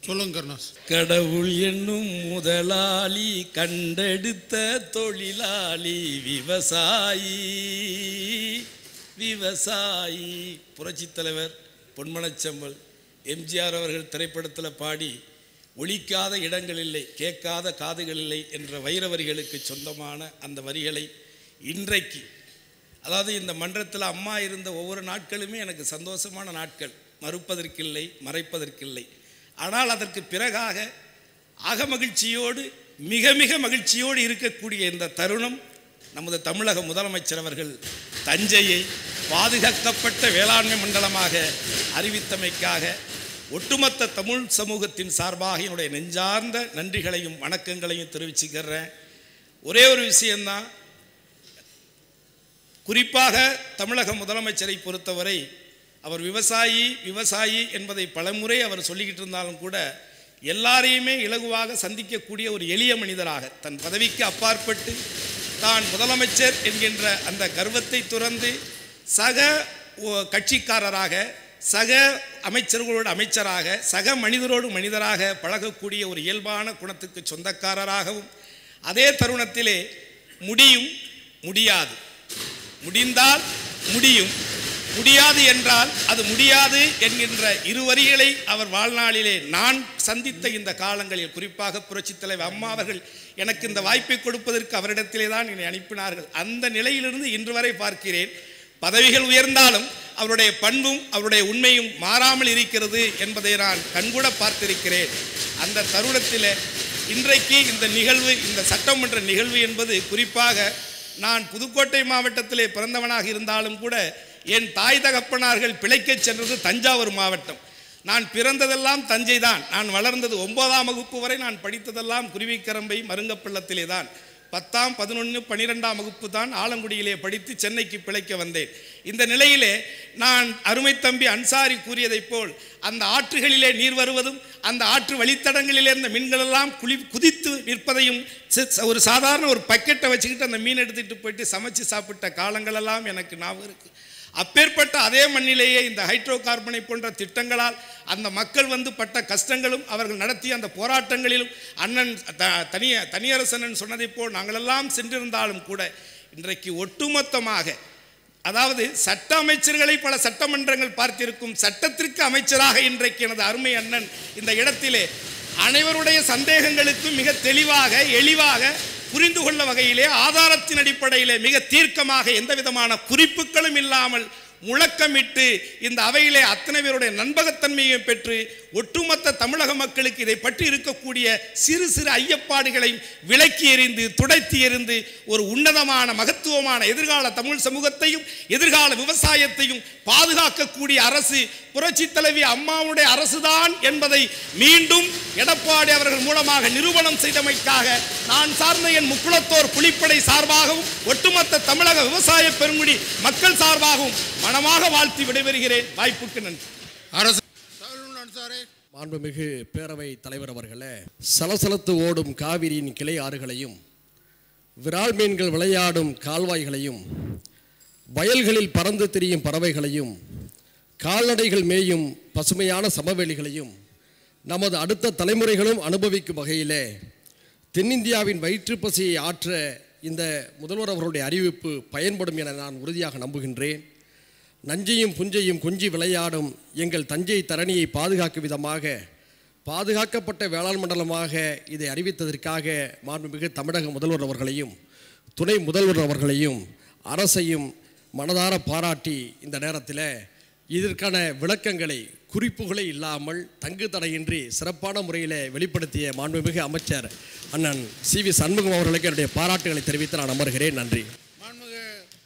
சொல்லுங்க கருணாஸ் கடவுள் என்னும் முதலாளி கண்டெடுத்த தொழிலாளி விவசாயி விவசாயி புரட்சித் தலைவர் பொன்மனச்செம்மல் எம்ஜிஆர் அவர்கள் திரைப்படத்தில் பாடி ஒழிக்காத இடங்கள் இல்லை கேட்காத காதுகள் இல்லை என்ற வைர வரிகளுக்கு சொந்தமான அந்த வரிகளை இன்றைக்கு அதாவது இந்த மன்றத்தில் அம்மா இருந்த ஒவ்வொரு நாட்களுமே எனக்கு சந்தோஷமான நாட்கள் மறுப்பதற்கில்லை மறைப்பதற்கில்லை ஆனால் அதற்கு பிறகாக அகமகிழ்ச்சியோடு மிக மிக மகிழ்ச்சியோடு இருக்கக்கூடிய இந்த தருணம் நமது தமிழக முதலமைச்சர் அவர்கள் தஞ்சையை பாதுகாக்கப்பட்ட வேளாண்மை மண்டலமாக அறிவித்தமைக்காக ஒட்டுமொத்த தமிழ் சமூகத்தின் சார்பாக என்னுடைய நெஞ்சார்ந்த நன்றிகளையும் வணக்கங்களையும் தெரிவிச்சுக்கிறேன் ஒரே ஒரு விஷயம்தான் குறிப்பாக தமிழக முதலமைச்சரை பொறுத்தவரை அவர் விவசாயி விவசாயி என்பதை பலமுறை அவர் சொல்லிக்கிட்டு இருந்தாலும் கூட எல்லாரையுமே இலகுவாக சந்திக்கக்கூடிய ஒரு எளிய மனிதராக தன் பதவிக்கு அப்பாற்பட்டு தான் முதலமைச்சர் என்கின்ற அந்த கர்வத்தை துறந்து சக ஓ- கட்சிக்காரராக சக அமைச்சர்களோடு அமைச்சராக சக மனிதரோடு மனிதராக பழகக்கூடிய ஒரு இயல்பான குணத்துக்கு சொந்தக்காரராகவும் அதே தருணத்திலே முடியும் முடியாது முடிந்தால் முடியும் முடியாது என்றால் அது முடியாது என்கின்ற இரு வரிகளை அவர் வாழ்நாளிலே நான் சந்தித்த இந்த காலங்களில் குறிப்பாக புரட்சித் தலைவர் அம்மா அவர்கள் எனக்கு இந்த வாய்ப்பை கொடுப்பதற்கு அவரிடத்திலே தான் என்னை அனுப்பினார்கள் அந்த நிலையிலிருந்து இன்று வரை பார்க்கிறேன் பதவிகள் உயர்ந்தாலும் அவருடைய பண்பும் அவருடைய உண்மையும் மாறாமல் இருக்கிறது என்பதை நான் கண்கூட பார்த்திருக்கிறேன் அந்த தருணத்தில் இன்றைக்கு இந்த நிகழ்வு இந்த சட்டமன்ற நிகழ்வு என்பது குறிப்பாக நான் புதுக்கோட்டை மாவட்டத்திலே பிறந்தவனாக இருந்தாலும் கூட என் தாய் தகப்பனார்கள் பிழைக்கச் சென்றது தஞ்சாவூர் மாவட்டம் நான் பிறந்ததெல்லாம் தஞ்சை தான் நான் வளர்ந்தது ஒன்பதாம் வகுப்பு வரை நான் படித்ததெல்லாம் குருவிக்கரம்பை மருங்கப்பள்ளத்திலே தான் பத்தாம் பதினொன்று பன்னிரெண்டாம் வகுப்பு தான் ஆலங்குடியிலே படித்து சென்னைக்கு பிழைக்க வந்தேன் இந்த நிலையிலே நான் அருமை தம்பி அன்சாரி கூறியதைப் போல் அந்த ஆற்றுகளிலே நீர் வருவதும் அந்த ஆற்று வழித்தடங்களிலே இருந்த மீன்களெல்லாம் குளி குதித்து நிற்பதையும் சி- ஒரு சாதாரண ஒரு பக்கெட்டை வச்சுக்கிட்டு அந்த மீன் எடுத்துட்டு போயிட்டு சமைச்சு சாப்பிட்ட காலங்களெல்லாம் எனக்கு ஞாபகம் இருக்கு அப்பேற்பட்ட அதே மண்ணிலேயே இந்த ஹைட்ரோ கார்பனை போன்ற திட்டங்களால் அந்த மக்கள் வந்து பட்ட கஷ்டங்களும் அவர்கள் நடத்திய அந்த போராட்டங்களிலும் அண்ணன் த- தனிய தனியரசனன் சொன்னதைப் போல் நாங்களெல்லாம் சென்றிருந்தாலும் கூட இன்றைக்கு ஒட்டுமொத்தமாக அதாவது சட்ட அமைச்சர்களை பல சட்டமன்றங்கள் பார்த்திருக்கும் சட்டத்திற்கு அமைச்சராக இன்றைக்கு எனது அருமை அண்ணன் இந்த இடத்திலே அனைவருடைய சந்தேகங்களுக்கும் மிக தெளிவாக எளிவாக புரிந்து கொள்ள வகையிலே ஆதாரத்தின் அடிப்படையிலே மிக தீர்க்கமாக எந்த விதமான குறிப்புகளும் இல்லாமல் முழக்கமிட்டு இந்த அவையிலே அத்தனை பேருடைய நண்பகத்தன்மையை பெற்று ஒட்டுமொத்த தமிழக மக்களுக்கு இதை பற்றி இருக்கக்கூடிய சிறு சிறு ஐயப்பாடுகளையும் விலக்கி எறிந்து துடைத்து எறிந்து ஒரு உன்னதமான மகத்துவமான எதிர்கால தமிழ் சமூகத்தையும் எதிர்கால விவசாயத்தையும் பாதுகாக்கக்கூடிய அரசு புரட்சி தலைவி அம்மாவுடைய அரசுதான் என்பதை மீண்டும் எடப்பாடி அவர்கள் மூலமாக நிரூபணம் செய்தமைக்காக நான் சார்ந்த என் முக்குளத்தோர் புலிப்படை சார்பாகவும் ஒட்டுமொத்த தமிழக விவசாய பெருங்குடி மக்கள் சார்பாகவும் மனமாக வாழ்த்தி விடைபெறுகிறேன் வாய்ப்புக்கு நன்றி அரசு தருண் அன்சாரி மாண்புமிகு பேரவை தலைவர் அவர்களே சலசலத்து ஓடும் காவிரியின் கிளை ஆறுகளையும் விரால் மீன்கள் விளையாடும் கால்வாய்களையும் வயல்களில் பறந்து திரியும் பறவைகளையும் கால்நடைகள் மேயும் பசுமையான சமவெளிகளையும் நமது அடுத்த தலைமுறைகளும் அனுபவிக்கும் வகையிலே தென்னிந்தியாவின் வயிற்றுப் பசியை ஆற்ற இந்த முதல்வர் அவர்களுடைய அறிவிப்பு பயன்படும் என நான் உறுதியாக நம்புகின்றேன் நஞ்சையும் புஞ்சையும் கொஞ்சி விளையாடும் எங்கள் தஞ்சை தரணியை பாதுகாக்கும் விதமாக பாதுகாக்கப்பட்ட வேளாண் மண்டலமாக இதை அறிவித்ததற்காக மாண்புமிகு தமிழக முதல்வர் அவர்களையும் துணை முதல்வர் அவர்களையும் அரசையும் மனதார பாராட்டி இந்த நேரத்தில் இதற்கான விளக்கங்களை குறிப்புகளே இல்லாமல் தங்கு தடையின்றி சிறப்பான முறையில் வெளிப்படுத்திய மாண்புமிகு அமைச்சர் அண்ணன் சி வி சண்முகம் அவர்களுக்கு என்னுடைய பாராட்டுகளை தெரிவித்து நான் அமர்கிறேன் நன்றி மாண்புமிகு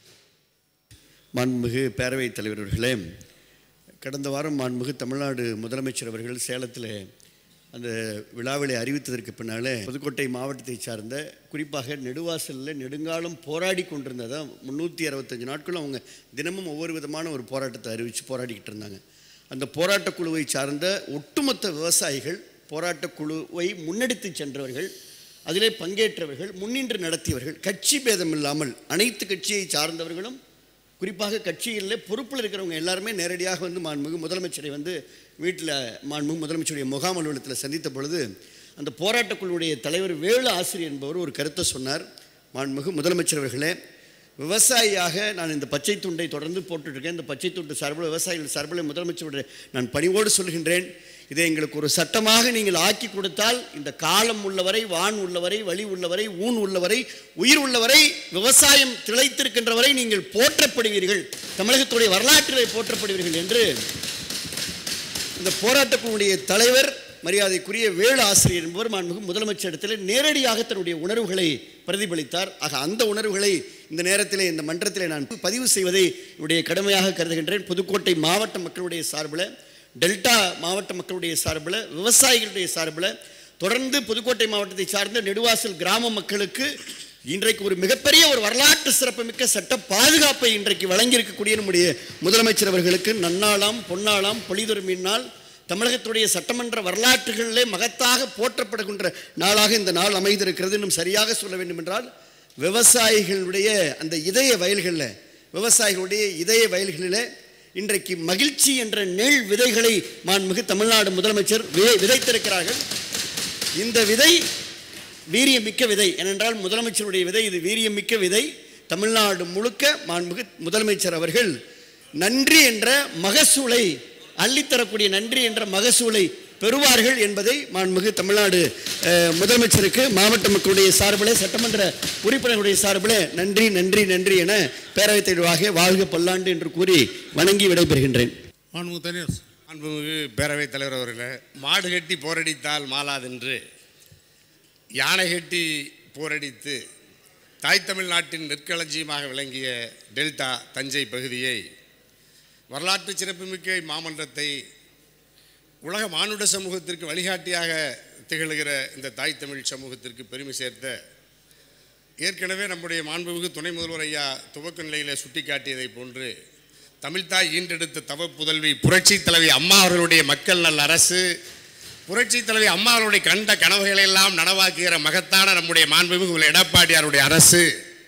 மாண்புமிகு பேரவைத் தலைவர்களே கடந்த வாரம் மாண்புமிகு தமிழ்நாடு முதலமைச்சர் அவர்கள் சேலத்தில் அந்த விழாவிலை அறிவித்ததற்கு பின்னாலே புதுக்கோட்டை மாவட்டத்தை சார்ந்த குறிப்பாக நெடுவாசலில் நெடுங்காலம் போராடி கொண்டிருந்ததா முந்நூற்றி அறுபத்தஞ்சு நாட்களும் அவங்க தினமும் ஒவ்வொரு விதமான ஒரு போராட்டத்தை அறிவித்து போராடிக்கிட்டு இருந்தாங்க அந்த போராட்டக் குழுவை சார்ந்த ஒட்டுமொத்த விவசாயிகள் போராட்டக் குழுவை முன்னெடுத்து சென்றவர்கள் அதிலே பங்கேற்றவர்கள் முன்னின்று நடத்தியவர்கள் கட்சி பேதம் இல்லாமல் அனைத்து கட்சியை சார்ந்தவர்களும் குறிப்பாக கட்சிகளில் பொறுப்பில் இருக்கிறவங்க எல்லாருமே நேரடியாக வந்து மாண்புமிகு முதலமைச்சரை வந்து வீட்டில் மாண்புமிகு முதலமைச்சருடைய முகாம் அலுவலகத்தில் சந்தித்த பொழுது அந்த போராட்டக் குழுவுடைய தலைவர் வேலு ஆசிரியர் என்பவர் ஒரு கருத்தை சொன்னார் மாண்புமிகு முதலமைச்சர் அவர்களே விவசாயியாக நான் இந்த பச்சை துண்டை தொடர்ந்து போட்டுட்ருக்கேன் இந்த பச்சை துண்டு சார்பில் விவசாயிகள் சார்பில் முதலமைச்சருடைய நான் பணிவோடு சொல்கின்றேன் இதை எங்களுக்கு ஒரு சட்டமாக நீங்கள் ஆக்கி கொடுத்தால் இந்த காலம் உள்ளவரை வான் உள்ளவரை வழி உள்ளவரை ஊன் உள்ளவரை உயிர் உள்ளவரை விவசாயம் திளைத்திருக்கின்ற வரை நீங்கள் போற்றப்படுவீர்கள் தமிழகத்துடைய வரலாற்றிலே போற்றப்படுவீர்கள் என்று இந்த போராட்டக்குழுடைய தலைவர் மரியாதைக்குரிய வேலு ஆசிரியர் என்பவர் மாண்புமிகு முதலமைச்சரிடத்தில் நேரடியாக தன்னுடைய உணர்வுகளை பிரதிபலித்தார் ஆக அந்த உணர்வுகளை இந்த நேரத்திலே இந்த மன்றத்திலே நான் பதிவு செய்வதை என்னுடைய கடமையாக கருதுகின்றேன் புதுக்கோட்டை மாவட்ட மக்களுடைய சார்பில் டெல்டா மாவட்ட மக்களுடைய சார்பில் விவசாயிகளுடைய சார்பில் தொடர்ந்து புதுக்கோட்டை மாவட்டத்தை சார்ந்த நெடுவாசல் கிராம மக்களுக்கு இன்றைக்கு ஒரு மிகப்பெரிய ஒரு வரலாற்று சிறப்புமிக்க சட்ட பாதுகாப்பை இன்றைக்கு வழங்கியிருக்கக்கூடிய நம்முடைய முதலமைச்சர் அவர்களுக்கு நன்னாளாம் பொன்னாளாம் பொலிதொரு நாள் தமிழகத்துடைய சட்டமன்ற வரலாற்றுகளிலே மகத்தாக போற்றப்படுகின்ற நாளாக இந்த நாள் அமைந்திருக்கிறது இன்னும் சரியாக சொல்ல வேண்டும் என்றால் விவசாயிகளுடைய அந்த இதய வயல்களில் விவசாயிகளுடைய இதய வயல்களில் இன்றைக்கு மகிழ்ச்சி என்ற நெல் விதைகளை மாண்புமிகு தமிழ்நாடு முதலமைச்சர் விதை- விதைத்திருக்கிறார்கள் இந்த விதை வீரியமிக்க விதை ஏனென்றால் முதலமைச்சருடைய விதை இது வீரியமிக்க விதை தமிழ்நாடு முழுக்க மாண்புமிகு முதலமைச்சர் அவர்கள் நன்றி என்ற மகசூலை அள்ளித்தரக்கூடிய நன்றி என்ற மகசூலை பெறுவார்கள் என்பதை மாண்புமிகு தமிழ்நாடு அஹ், முதலமைச்சருக்கு மாவட்ட மக்களுடைய சார்பில் சட்டமன்ற உறுப்பினர்களுடைய சார்பில் நன்றி நன்றி நன்றி என பேரவைத் தலைவராக வாழ்க பல்லாண்டு என்று கூறி வணங்கி விடைபெறுகின்றேன் மாண்புமிகு தனியார் அன்புமிகு பேரவைத் தலைவர் அவர்களே மாடு கட்டி போரடித்தால் மாளாதென்று யானை கட்டி போரடித்து தாய் தமிழ்நாட்டின் நெற்களஞ்சியமாக விளங்கிய டெல்டா தஞ்சை பகுதியை வரலாற்று சிறப்புமிக்க மாமன்றத்தை உலக மானுட சமூகத்திற்கு வழிகாட்டியாக திகழ்கிற இந்த தாய் தமிழ் சமூகத்திற்கு பெருமை சேர்த்த ஏற்கனவே நம்முடைய மாண்புமிகு துணை முதல்வர் ஐயா துவக்க நிலையில் சுட்டிக்காட்டியதைப் போன்று தமிழ்தாய் ஈன்றெடுத்த தவ புதல்வி புரட்சி தலைவி அம்மா அவர்களுடைய மக்கள் நல் அரசு புரட்சி தலைவி அம்மா அவர்களுடைய கண்ட கனவுகளை எல்லாம் நனவாக்குகிற மகத்தான நம்முடைய மாண்புமிகு எடப்பாடியாருடைய அரசு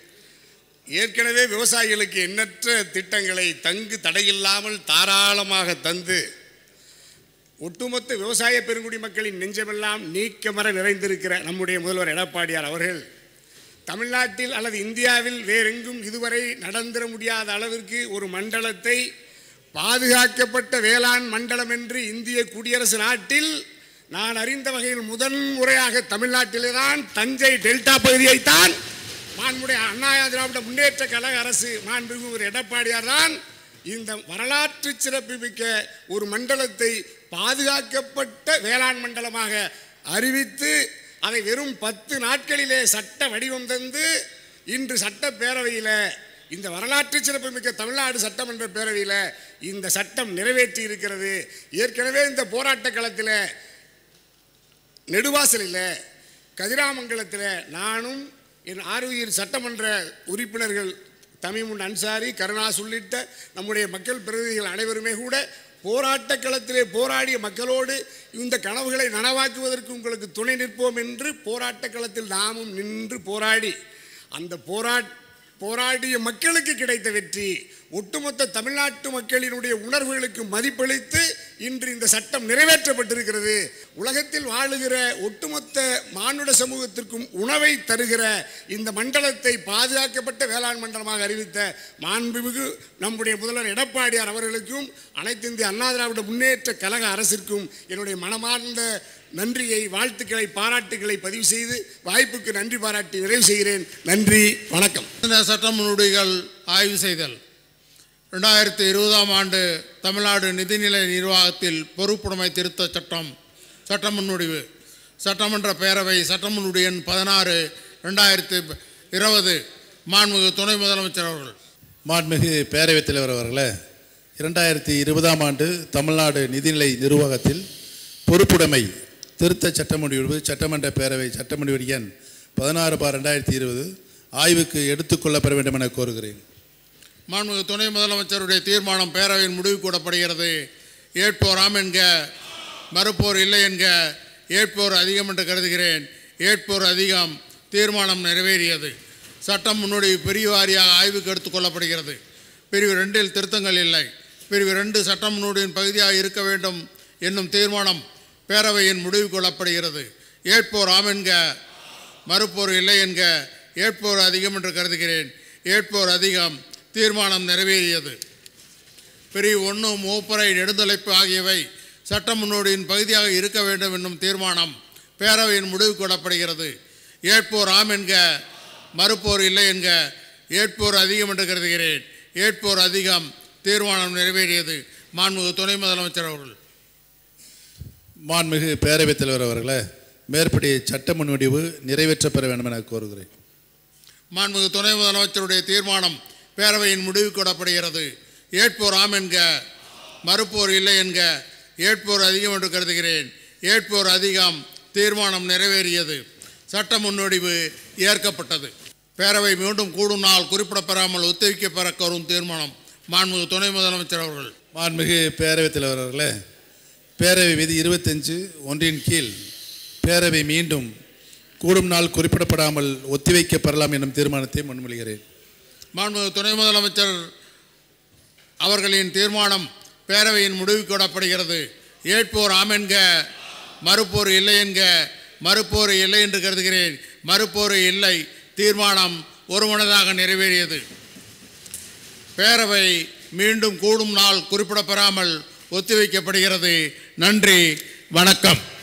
ஏற்கனவே விவசாயிகளுக்கு எண்ணற்ற திட்டங்களை தங்கு தடையில்லாமல் தாராளமாக தந்து ஒட்டுமொத்த விவசாய பெருங்குடி மக்களின் நெஞ்சமெல்லாம் நீக்கமர நிறைந்திருக்கிற நம்முடைய முதல்வர் எடப்பாடியார் அவர்கள் தமிழ்நாட்டில் அல்லது இந்தியாவில் வேறெங்கும் இதுவரை நடந்திட முடியாத அளவிற்கு ஒரு மண்டலத்தை பாதுகாக்கப்பட்ட வேளாண் மண்டலம் என்று இந்திய குடியரசு நாட்டில் நான் அறிந்த வகையில் முதன் முறையாக தமிழ்நாட்டிலே தான் தஞ்சை டெல்டா பகுதியைத்தான் மாண்புடைய அண்ணா திராவிட முன்னேற்ற கழக அரசு மாண்புமிகு ஒரு எடப்பாடியார் தான் இந்த வரலாற்று சிறப்புமிக்க ஒரு மண்டலத்தை பாதுகாக்கப்பட்ட வேளாண் மண்டலமாக அறிவித்து அதை வெறும் பத்து நாட்களிலே சட்ட வடிவம் தந்து இன்று சட்டப்பேரவையில் இந்த வரலாற்று சிறப்புமிக்க தமிழ்நாடு சட்டமன்ற பேரவையில் இந்த சட்டம் நிறைவேற்றி இருக்கிறது ஏற்கனவே இந்த போராட்ட களத்தில் நெடுவாசலில் கதிராமங்கலத்தில் நானும் என் ஆர்வீர் சட்டமன்ற உறுப்பினர்கள் தமிமுன் அன்சாரி கருணாஸ் உள்ளிட்ட நம்முடைய மக்கள் பிரதிநிதிகள் அனைவருமே கூட போராட்ட களத்திலே போராடிய மக்களோடு இந்த கனவுகளை நனவாக்குவதற்கு உங்களுக்கு துணை நிற்போம் என்று போராட்ட களத்தில் நாமும் நின்று போராடி அந்த போராட் போராடிய மக்களுக்கு கிடைத்த வெற்றி ஒட்டுமொத்த தமிழ்நாட்டு மக்களினுடைய உணர்வுகளுக்கு மதிப்பளித்து இன்று இந்த சட்டம் நிறைவேற்றப்பட்டிருக்கிறது உலகத்தில் வாழுகிற ஒட்டுமொத்த மானுட சமூகத்திற்கும் உணவை தருகிற இந்த மண்டலத்தை பாதுகாக்கப்பட்ட வேளாண் மண்டலமாக அறிவித்த மாண்புமிகு நம்முடைய முதல்வர் எடப்பாடியார் அவர்களுக்கும் அனைத்து இந்திய அண்ணா திராவிட முன்னேற்ற கழக அரசிற்கும் என்னுடைய மனமார்ந்த நன்றியை வாழ்த்துக்களை பாராட்டுக்களை பதிவு செய்து வாய்ப்புக்கு நன்றி பாராட்டி நிறைவு செய்கிறேன் நன்றி வணக்கம் இந்த சட்ட முன்னோடிகள் ஆய்வு செய்தல் ரெண்டாயிரத்தி இருபதாம் ஆண்டு தமிழ்நாடு நிதிநிலை நிர்வாகத்தில் பொறுப்புடைமை திருத்த சட்டம் சட்ட முன்வடிவு சட்டமன்ற பேரவை சட்ட முன்வடிவு எண் பதினாறு ரெண்டாயிரத்தி இருபது மாண்புமிகு துணை முதலமைச்சர் அவர்கள் மாண்புமிகு பேரவைத் தலைவர் அவர்களே இரண்டாயிரத்தி இருபதாம் ஆண்டு தமிழ்நாடு நிதிநிலை நிர்வாகத்தில் பொறுப்புடைமை திருத்த சட்டமுடிவு சட்டமன்ற பேரவை சட்டமுடிவு எண் பதினாறு பார் ரெண்டாயிரத்தி இருபது ஆய்வுக்கு எடுத்துக்கொள்ளப்பட வேண்டும் என கோருகிறேன் மாண்புமிகு துணை முதலமைச்சருடைய தீர்மானம் பேரவையின் முடிவு கூடப்படுகிறது ஏற்போராம் என்க மறுப்போர் இல்லை என்க ஏற்போர் அதிகம் என்று கருதுகிறேன் ஏற்போர் அதிகம் தீர்மானம் நிறைவேறியது சட்டம் முன்னோடி பெரிய வாரியாக ஆய்வுக்கு எடுத்துக்கொள்ளப்படுகிறது பிரிவு ரெண்டில் திருத்தங்கள் இல்லை பிரிவு ரெண்டு சட்டம் நூலின் பகுதியாக இருக்க வேண்டும் என்னும் தீர்மானம் பேரவையின் முடிவு கொள்ளப்படுகிறது ஏற்போர் ஆம் என்க மறுப்போர் இல்லை என்க ஏற்போர் அதிகம் என்று கருதுகிறேன் ஏற்போர் அதிகம் தீர்மானம் நிறைவேறியது பிரிவு ஒன்று மூப்பரை நெடுந்தொலைப்பு ஆகியவை சட்ட முன்னோடியின் பகுதியாக இருக்க வேண்டும் என்னும் தீர்மானம் பேரவையின் முடிவு கொள்ளப்படுகிறது ஏற்போர் ஆம் என்க மறுப்போர் இல்லை என்க ஏற்போர் அதிகம் என்று கருதுகிறேன் ஏற்போர் அதிகம் தீர்மானம் நிறைவேறியது மாண்புமிகு துணை முதலமைச்சர் அவர்கள் மாண்புமிகு பேரவைத் தலைவர் அவர்களே மேற்படி சட்ட முன்வடிவு நிறைவேற்றப்பெற வேண்டும் என கோருகிறேன் மாண்புமிகு துணை முதலமைச்சருடைய தீர்மானம் பேரவையின் முடிவு கொள்ளப்படுகிறது ஏற்போர் ஆம் என்க மறுப்போர் இல்லை என்க ஏற்போர் அதிகம் என்று கருதுகிறேன் ஏற்போர் அதிகம் தீர்மானம் நிறைவேறியது சட்ட முன்வடிவு ஏற்கப்பட்டது பேரவை மீண்டும் கூடும் நாள் குறிப்பிடப்பெறாமல் ஒத்திவைக்கப்பெற கோரும் தீர்மானம் மாண்புமிகு துணை முதலமைச்சர் அவர்கள் மாண்புமிகு பேரவைத் தலைவர் அவர்களே பேரவை விதி இருபத்தஞ்சு ஒன்றின் கீழ் பேரவை மீண்டும் கூடும் நாள் குறிப்பிடப்படாமல் ஒத்திவைக்கப்பெறலாம் என்னும் தீர்மானத்தை முன்மொழிகிறேன் மாண்புமிகு துணை முதலமைச்சர் அவர்களின் தீர்மானம் பேரவையின் முடிவு கொள்ளப்படுகிறது ஏற்போர் ஆம் என்க மறுப்போர் இல்லை என்க மறுப்போர் இல்லை என்று கருதுகிறேன் மறுப்போர் இல்லை தீர்மானம் ஒருமனதாக நிறைவேறியது பேரவை மீண்டும் கூடும் நாள் குறிப்பிடப்பெறாமல் ஒத்திவைக்கப்படுகிறது நன்றி வணக்கம்